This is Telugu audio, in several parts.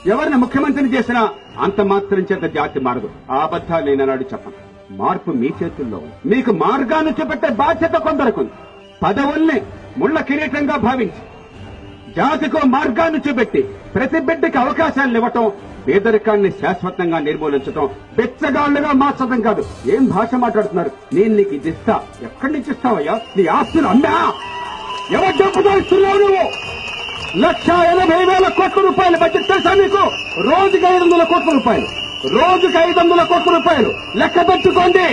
ఎవరిని ముఖ్యమంత్రిని చేసినా అంత మాత్రం చేత జాతి మారదు ఆ అబద్ధాలు నేనన్నాడు చెప్పను మార్పు మీ చేతుల్లో ఉంది మీకు మార్గాన్ని చూపెట్టే బాధ్యత కొందరుకుంది పదవుల్ని ముళ్ళ కిరీటంగా భావించి జాతికో మార్గాన్ని చూపెట్టి ప్రతి బిడ్డకి అవకాశాలు ఇవ్వటం పేదరికాన్ని శాశ్వతంగా నిర్మూలించటం బెచ్చగాళ్లుగా మార్చడం కాదు ఏం భాష మాట్లాడుతున్నారు నేను నీకు ఇది ఇస్తా ఎక్కడి నుంచి ఇస్తావయ్యా నీ ఆస్తులు అమ్మా ఎవరు డబ్బుతో ఇస్తున్నావు నువ్వు లక్ష ఎనభై వేల కోట్ల రూపాయలు బడ్జెట్ తెలుసా మీకు రోజుకి ఐదు వందల కోట్ల రూపాయలు రోజుకి ఐదు వందల కోట్ల రూపాయలు లెక్క పెట్టుకోండి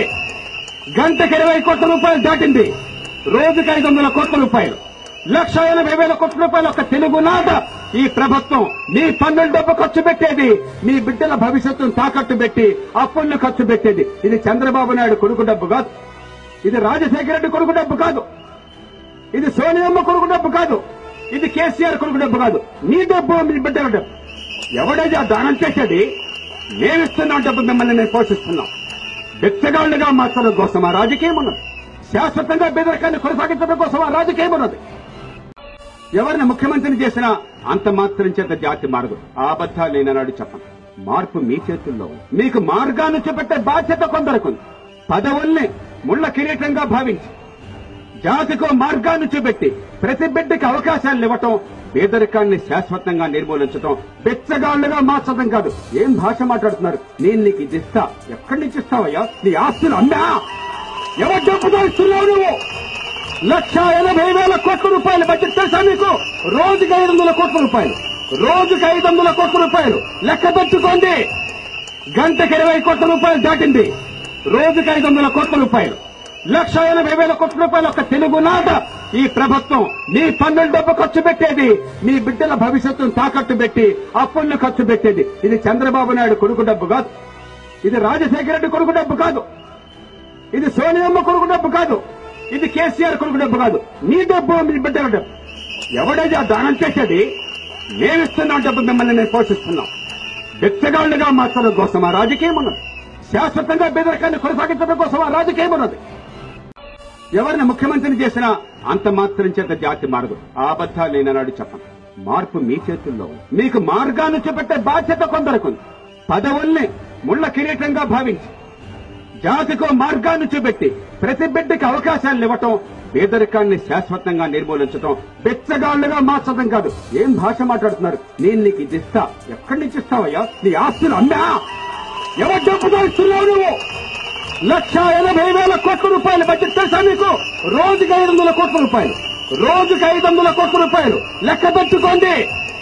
గంటకి ఇరవై కోట్ల రూపాయలు దాటింది రోజుకి ఐదు వందల కోట్ల రూపాయలు లక్ష ఎనభై వేల కోట్ల రూపాయలు ఒక తెలుగు నాట ఈ ప్రభుత్వం మీ పన్నుల డబ్బు ఖర్చు పెట్టేది మీ బిడ్డల భవిష్యత్తును తాకట్టు పెట్టి అప్పులను ఖర్చు పెట్టేది ఇది చంద్రబాబు నాయుడు కొడుకు డబ్బు కాదు ఇది రాజశేఖర రెడ్డి కొడుకు డబ్బు కాదు ఇది సోనియమ్మ కొడుకు డబ్బు కాదు ఇది కేసీఆర్ కొడుకు డబ్బు కాదు నీ డబ్బు మీ బిడ్డల డబ్బు ఎవడైతే ఆ దానం చేసేది మేమిస్తున్నాం డబ్బు మిమ్మల్ని నేను పోషిస్తున్నాం బిచ్చగాళ్లుగా మార్చడం కోసం ఆ రాజకీయం ఉన్నది శాశ్వతంగా బెదరకాన్ని కొనసాగించడం కోసం ఆ రాజకీయం ఉన్నది ఎవరిని ముఖ్యమంత్రిని చేసినా అంత మాత్రం చేత జాతి మారదు ఆ అబద్ధాలు నేనన్నాడు చెప్పను మార్పు మీ చేతుల్లో ఉంది మీకు మార్గాన్ని చూపెట్టే బాధ్యత కొందరుకుంది పదవుల్ని ముళ్ళ కిరీటంగా భావించి జాతికో మార్గాన్ని చూపెట్టి ప్రతి బిడ్డకి అవకాశాలు ఇవ్వటం పేదరికాన్ని శాశ్వతంగా నిర్మూలించటం బెచ్చగాళ్లుగా మార్చడం కాదు ఏం భాష మాట్లాడుతున్నారు నేను నీకు ఇది ఇస్తా ఎక్కడి నుంచి ఇస్తావయ్యా నీ ఆస్తులు అమ్మా ఎవరు డబ్బుతో ఇస్తున్నావు నువ్వు లక్ష ఎనభై వేల కోట్ల రూపాయలు బడ్జెట్ తెలుసా మీకు రోజుకి ఐదు వందల కోట్ల రూపాయలు రోజుకి ఐదు వందల కోట్ల రూపాయలు లెక్క పెట్టుకోండి గంటకి ఇరవై కోట్ల రూపాయలు దాటింది రోజుకి ఐదు వందల కోట్ల రూపాయలు లక్ష ఎనభై వేల కోట్ల రూపాయలు ఒక తెలుగు నాట ఈ ప్రభుత్వం మీ పన్నుల డబ్బు ఖర్చు పెట్టేది మీ బిడ్డల భవిష్యత్తును తాకట్టు పెట్టి అప్పులను ఖర్చు పెట్టేది ఇది చంద్రబాబు నాయుడు కొడుకు డబ్బు కాదు ఇది రాజశేఖర రెడ్డి కొడుకు డబ్బు కాదు ఇది సోనియమ్మ కొడుకు డబ్బు కాదు ఇది కేసీఆర్ కొడుకు డబ్బు కాదు నీ డబ్బు మీ బిడ్డల డబ్బు ఎవడైతే ఆ దానం చేసేది మేమిస్తున్నాం డబ్బు మిమ్మల్ని నేను పోషిస్తున్నాం బిచ్చగాళ్లుగా మార్చడం కోసం ఆ రాజకీయం ఉన్నది శాశ్వతంగా బెదరకాన్ని కొనసాగించడం కోసం ఆ రాజకీయం ఉన్నది ఎవరిని ముఖ్యమంత్రిని చేసినా అంత మాత్రం చేత జాతి మారదు ఆ అబద్ధాలు నేనన్నాడు చెప్పను మార్పు మీ చేతుల్లో ఉంది మీకు మార్గాన్ని చూపెట్టే బాధ్యత కొందరుకుంది పదవుల్ని ముళ్ళ కిరీటంగా భావించి జాతికో మార్గాన్ని చూపెట్టి ప్రతి బిడ్డకి అవకాశాలు ఇవ్వటం పేదరికాన్ని శాశ్వతంగా నిర్మూలించటం బెచ్చగాళ్లుగా మార్చడం కాదు ఏం భాష మాట్లాడుతున్నారు నేను నీకు ఇది ఇస్తా ఎక్కడి నుంచి ఇస్తావయ్యా నీ ఆస్తులు అమ్మా ఎవరు డబ్బుతో ఇస్తున్నావు నువ్వు లక్ష ఎనభై వేల కోట్ల రూపాయలు బడ్జెట్ తెలుసా మీకు రోజుకి ఐదు వందల కోట్ల రూపాయలు రోజుకి ఐదు వందల కోట్ల రూపాయలు లెక్క పెట్టుకోండి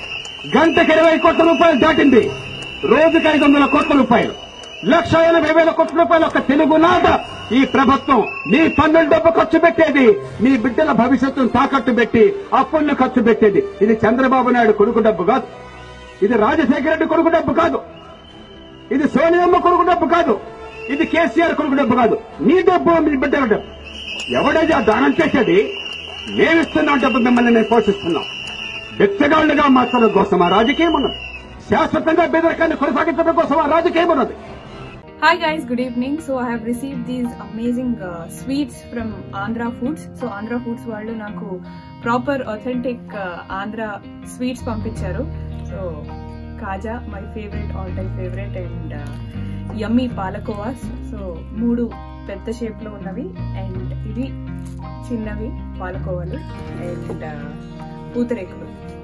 గంటకి ఇరవై కోట్ల రూపాయలు దాటింది రోజుకి ఐదు వందల కోట్ల రూపాయలు లక్ష ఎనభై వేల కోట్ల రూపాయలు ఒక తెలుగు నాట ఈ ప్రభుత్వం మీ పన్నుల డబ్బు ఖర్చు పెట్టేది మీ బిడ్డల భవిష్యత్తును తాకట్టు పెట్టి అప్పులను ఖర్చు పెట్టేది ఇది చంద్రబాబు నాయుడు కొడుకు డబ్బు కాదు ఇది రాజశేఖర రెడ్డి కొడుకు డబ్బు కాదు ఇది సోనియమ్మ కొడుకు డబ్బు కాదు ఇది కేసీఆర్ కొడుకు డబ్బు కాదు నీ డబ్బు మీ బిడ్డల డబ్బు ఎవడైతే ఆ దానం చేసేది మేమిస్తున్నాం డబ్బు మిమ్మల్ని నేను పోషిస్తున్నాం బిచ్చగాళ్లుగా మార్చడం కోసం ఆ రాజకీయం ఉన్నది శాశ్వతంగా బెదరకాన్ని కొనసాగించడం కోసం ఆ రాజకీయం ఉన్నది Hi guys, good evening. So I have received these amazing uh, sweets from Andhra Foods. So Andhra Foods వాళ్ళు నాకు ప్రాపర్ అథెంటిక్ ఆంధ్ర స్వీట్స్ పంపించారు so kaja my favourite all time favourite and yummy పాలకోవాస్ సో మూడు పెద్ద షేప్ లో ఉన్నవి అండ్ ఇవి చిన్నవి పాలకోవాలు అండ్ పూతరేకులు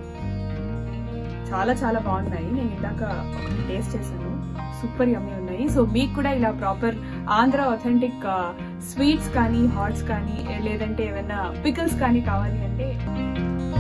చాలా చాలా బాగున్నాయి నేను ఇందాక ఒకటి టేస్ట్ చేశాను సూపర్ యమ్మీ ఉన్నాయి సో మీకు కూడా ఇలా ప్రాపర్ ఆంధ్ర అథెంటిక్ స్వీట్స్ కానీ హాట్స్ కానీ లేదంటే ఏమైనా పికల్స్ కానీ కావాలి అంటే